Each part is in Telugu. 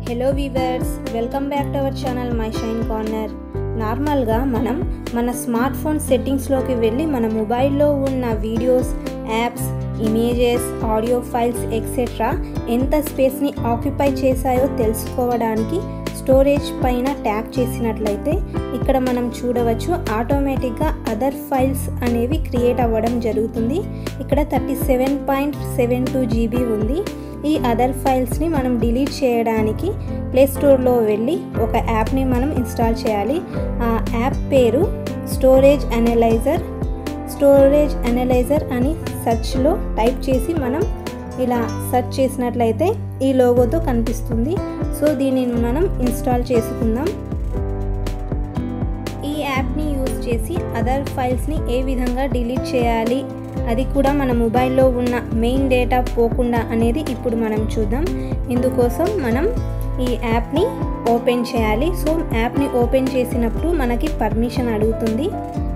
hello viewers welcome back to our channel my shine corner నార్మల్గా మనం మన స్మార్ట్ ఫోన్ సెట్టింగ్స్లోకి వెళ్ళి మన మొబైల్లో ఉన్న videos apps images audio files etcetera ఎంత స్పేస్ని ఆక్యుపై చేశాయో తెలుసుకోవడానికి స్టోరేజ్ పైన ట్యాప్ చేసినట్లయితే ఇక్కడ మనం చూడవచ్చు ఆటోమేటిక్గా అదర్ ఫైల్స్ అనేవి క్రియేట్ అవ్వడం జరుగుతుంది ఇక్కడ thirty seven point seven two GB ఉంది ఈ అదర్ ఫైల్స్ని మనం డిలీట్ చేయడానికి ప్లే స్టోర్లో వెళ్ళి ఒక యాప్ని మనం ఇన్స్టాల్ చేయాలి ఆ యాప్ పేరు స్టోరేజ్ అనలైజర్ స్టోరేజ్ అనలైజర్ అని సెర్చ్లో టైప్ చేసి మనం ఇలా సెర్చ్ చేసినట్లయితే ఈ లోగోతో కనిపిస్తుంది సో దీనిని మనం ఇన్స్టాల్ చేసుకుందాం ఈ యాప్ని యూజ్ చేసి అదర్ ఫైల్స్ని ఏ విధంగా డిలీట్ చేయాలి అది కూడా మన మొబైల్లో ఉన్న మెయిన్ డేటా పోకుండా అనేది ఇప్పుడు మనం చూద్దాం ఇందుకోసం మనం ఈ యాప్ని ఓపెన్ చేయాలి సో యాప్ని ఓపెన్ చేసినప్పుడు మనకి పర్మిషన్ అడుగుతుంది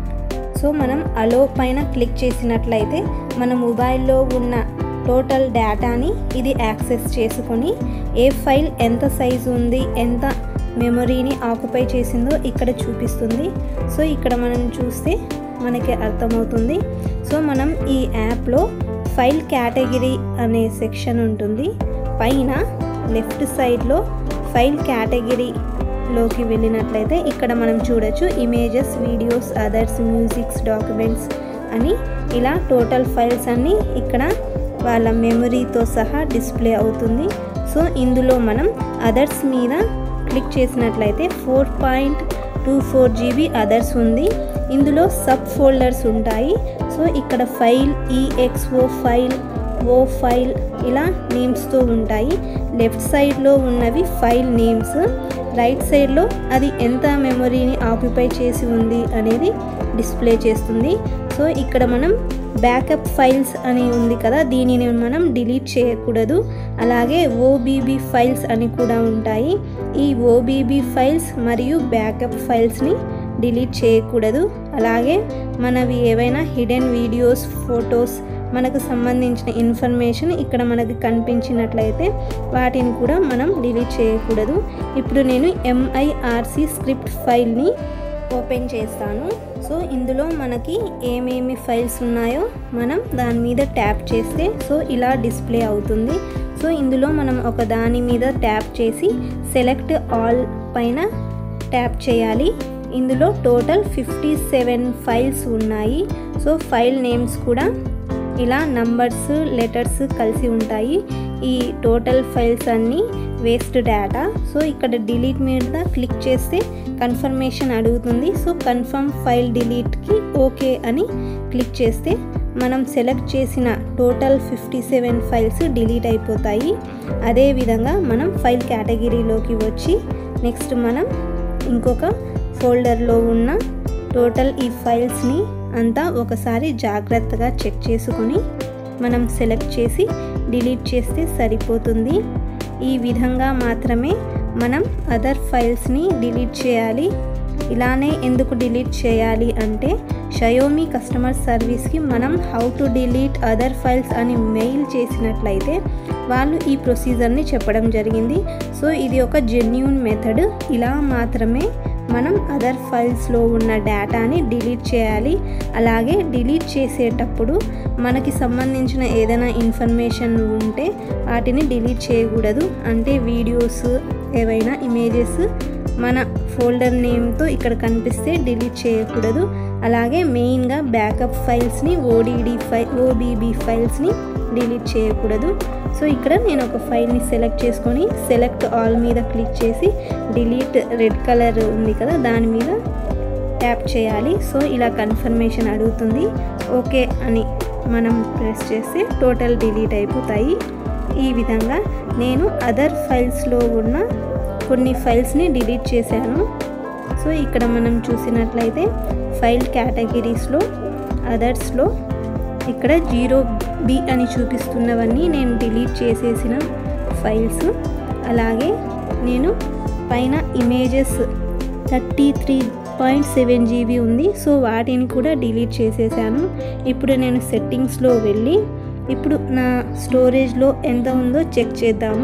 సో మనం అలో పైన క్లిక్ చేసినట్లయితే మన మొబైల్లో ఉన్న టోటల్ డేటాని ఇది యాక్సెస్ చేసుకొని ఏ ఫైల్ ఎంత సైజు ఉంది ఎంత మెమొరీని ఆక్యుపై చేసిందో ఇక్కడ చూపిస్తుంది సో ఇక్కడ మనం చూస్తే మనకి అర్థమవుతుంది సో మనం ఈ యాప్లో ఫైల్ కేటగిరీ అనే సెక్షన్ ఉంటుంది పైన లెఫ్ట్ సైడ్లో ఫైల్ కేటగిరీలోకి వెళ్ళినట్లయితే ఇక్కడ మనం చూడొచ్చు images videos others musics documents అని ఇలా టోటల్ ఫైల్స్ అన్నీ ఇక్కడ వాళ్ళ మెమరీతో సహా డిస్ప్లే అవుతుంది సో ఇందులో మనం అదర్స్ మీద క్లిక్ చేసినట్లయితే four point two four GB others ఉంది ఇందులో సబ్ ఫోల్డర్స్ ఉంటాయి సో ఇక్కడ ఫైల్ ఈఎక్స్ఓ ఫైల్ ఓ ఫైల్ ఇలా నేమ్స్తో ఉంటాయి లెఫ్ట్ సైడ్లో ఉన్నవి ఫైల్ నేమ్స్ రైట్ సైడ్లో అది ఎంత మెమొరీని ఆక్యుపై చేసి ఉంది అనేది డిస్ప్లే చేస్తుంది సో ఇక్కడ మనం బ్యాకప్ ఫైల్స్ అని ఉంది కదా దీనిని మనం డిలీట్ చేయకూడదు అలాగే ఓబీబీ ఫైల్స్ అని కూడా ఉంటాయి ఈ ఓబీబీ ఫైల్స్ మరియు బ్యాకప్ ఫైల్స్ని డిలీట్ చేయకూడదు అలాగే మనవి ఏవైనా హిడెన్ వీడియోస్ ఫొటోస్ మనకు సంబంధించిన ఇన్ఫర్మేషన్ ఇక్కడ మనకి కనిపించినట్లయితే వాటిని కూడా మనం డిలీట్ చేయకూడదు ఇప్పుడు నేను ఎంఐఆర్సి స్క్రిప్ట్ ఫైల్ని ఓపెన్ చేస్తాను సో ఇందులో మనకి ఏమేమి ఫైల్స్ ఉన్నాయో మనం దాని మీద ట్యాప్ చేస్తే సో ఇలా డిస్ప్లే అవుతుంది సో ఇందులో మనం ఒక దాని మీద ట్యాప్ చేసి సెలెక్ట్ ఆల్ పైన ట్యాప్ చేయాలి ఇందులో టోటల్ ఫిఫ్టీ సెవెన్ ఫైల్స్ ఉన్నాయి సో ఫైల్ నేమ్స్ కూడా ఇలా నంబర్స్ లెటర్స్ కలిసి ఉంటాయి ఈ టోటల్ ఫైల్స్ అన్నీ వేస్ట్ డేటా సో ఇక్కడ డిలీట్ మీద క్లిక్ చేస్తే కన్ఫర్మేషన్ అడుగుతుంది సో కన్ఫర్మ్ ఫైల్ డిలీట్కి ఓకే అని క్లిక్ చేస్తే మనం సెలెక్ట్ చేసిన total fifty seven files delete అయిపోతాయి అదేవిధంగా మనం ఫైల్ కేటగిరీలోకి వచ్చి నెక్స్ట్ మనం ఇంకొక ఫోల్డర్లో ఉన్న టోటల్ ఈ ఫైల్స్ని అంతా ఒకసారి జాగ్రత్తగా చెక్ చేసుకొని మనం సెలెక్ట్ చేసి డిలీట్ చేస్తే సరిపోతుంది ఈ విధంగా మాత్రమే మనం అదర్ ఫైల్స్ని డిలీట్ చేయాలి ఇలానే ఎందుకు డిలీట్ చేయాలి అంటే షయోమీ కస్టమర్ సర్వీస్కి మనం how to delete other files అని మెయిల్ చేసినట్లయితే వాళ్ళు ఈ ప్రొసీజర్ని చెప్పడం జరిగింది సో ఇది ఒక జెన్యున్ మెథడ్ ఇలా మాత్రమే మనం అదర్ ఫైల్స్లో ఉన్న డేటాని డిలీట్ చేయాలి అలాగే డిలీట్ చేసేటప్పుడు మనకి సంబంధించిన ఏదైనా ఇన్ఫర్మేషన్ ఉంటే వాటిని డిలీట్ చేయకూడదు అంటే వీడియోస్ ఏవైనా ఇమేజెస్ మన ఫోల్డర్ నేమ్తో ఇక్కడ కనిపిస్తే డిలీట్ చేయకూడదు అలాగే మెయిన్గా బ్యాకప్ ఫైల్స్ని ఓడిడి ఫై ఓబీబీ ఫైల్స్ని డిలీట్ చేయకూడదు సో ఇక్కడ నేను ఒక ఫైల్ని సెలెక్ట్ చేసుకొని సెలెక్ట్ ఆల్ మీద క్లిక్ చేసి డిలీట్ రెడ్ కలర్ ఉంది కదా దాని మీద ట్యాప్ చేయాలి సో ఇలా కన్ఫర్మేషన్ అడుగుతుంది ఓకే అని మనం ప్రెస్ చేస్తే టోటల్ డిలీట్ అయిపోతాయి ఈ విధంగా నేను అదర్ ఫైల్స్లో ఉన్న కొన్ని ఫైల్స్ని డిలీట్ చేశాను సో ఇక్కడ మనం చూసినట్లయితే ఫైల్ కేటగిరీస్లో అదర్స్లో ఇక్కడ జీరో బి అని చూపిస్తున్నవన్నీ నేను డిలీట్ చేసేసిన ఫైల్స్ అలాగే నేను పైన images thirty three point seven GB ఉంది సో వాటిని కూడా డిలీట్ చేసేసాను ఇప్పుడు నేను సెట్టింగ్స్లో వెళ్ళి ఇప్పుడు నా స్టోరేజ్లో ఎంత ఉందో చెక్ చేద్దాము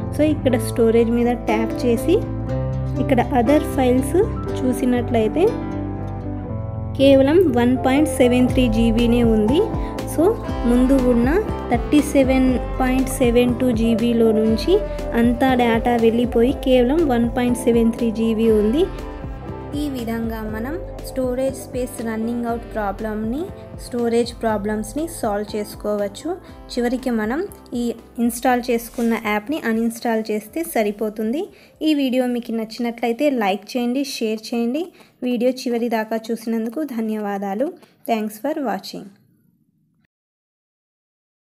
సో ఇక్కడ స్టోరేజ్ మీద ట్యాప్ చేసి ఇక్కడ అదర్ ఫైల్స్ చూసినట్లయితే కేవలం వన్ పాయింట్ సెవెన్ త్రీ జీబీనే ఉంది సో ముందు ఉన్న thirty seven point seven two జీబీలో నుంచి అంతా డేటా వెళ్ళిపోయి కేవలం one point seven three GB ఉంది ఈ విధంగా మనం స్టోరేజ్ స్పేస్ రన్నింగ్ అవుట్ ప్రాబ్లమ్ని స్టోరేజ్ ప్రాబ్లమ్స్ని సాల్వ్ చేసుకోవచ్చు చివరికి మనం ఈ ఇన్స్టాల్ చేసుకున్న యాప్ని అన్ఇన్స్టాల్ చేస్తే సరిపోతుంది ఈ వీడియో మీకు నచ్చినట్లయితే లైక్ చేయండి షేర్ చేయండి వీడియో చివరి దాకా చూసినందుకు ధన్యవాదాలు థ్యాంక్స్ ఫర్ వాచింగ్